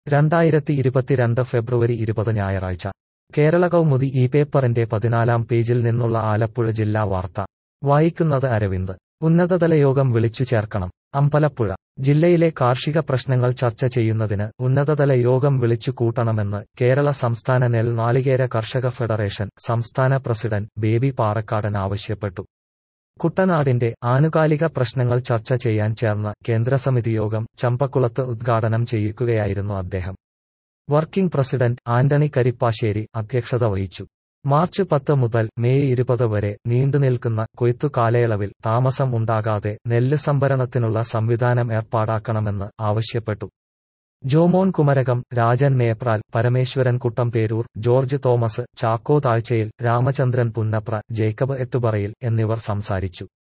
രണ്ടായിരത്തി ഇരുപത്തിരണ്ട് ഫെബ്രുവരി ഇരുപത് ഞായറാഴ്ച കേരള കൗമുദി ഈ പേപ്പറിന്റെ പതിനാലാം പേജിൽ നിന്നുള്ള ആലപ്പുഴ ജില്ലാ വാർത്ത വായിക്കുന്നത് അരവിന്ദ് ഉന്നതതല യോഗം വിളിച്ചു ചേർക്കണം അമ്പലപ്പുഴ ജില്ലയിലെ കാർഷിക പ്രശ്നങ്ങൾ ചർച്ച ചെയ്യുന്നതിന് ഉന്നതതല യോഗം വിളിച്ചു കൂട്ടണമെന്ന് കേരള സംസ്ഥാന നെൽ നാളികേര കർഷക ഫെഡറേഷൻ സംസ്ഥാന പ്രസിഡന്റ് ബേബി പാറക്കാടൻ ആവശ്യപ്പെട്ടു കുട്ടനാടിന്റെ ആനുകാലിക പ്രശ്നങ്ങൾ ചർച്ച ചെയ്യാൻ ചേർന്ന കേന്ദ്രസമിതി യോഗം ചമ്പക്കുളത്ത് ഉദ്ഘാടനം ചെയ്യുകയായിരുന്നു അദ്ദേഹം വർക്കിംഗ് പ്രസിഡന്റ് ആന്റണി കരിപ്പാശ്ശേരി അധ്യക്ഷത വഹിച്ചു മാർച്ച് പത്ത് മുതൽ മെയ് ഇരുപത് വരെ നീണ്ടുനിൽക്കുന്ന കൊയ്ത്തു കാലയളവിൽ താമസം ഉണ്ടാകാതെ നെല്ല് സംഭരണത്തിനുള്ള സംവിധാനം ഏർപ്പാടാക്കണമെന്ന് ആവശ്യപ്പെട്ടു ജോമോൻ കുമരകം രാജൻ മേപ്രാൽ പരമേശ്വരൻ കുട്ടംപേരൂർ ജോർജ് തോമസ് ചാക്കോ താഴ്ചയിൽ രാമചന്ദ്രൻ പുന്നപ്ര ജേക്കബ് എട്ടുപറയിൽ എന്നിവർ സംസാരിച്ചു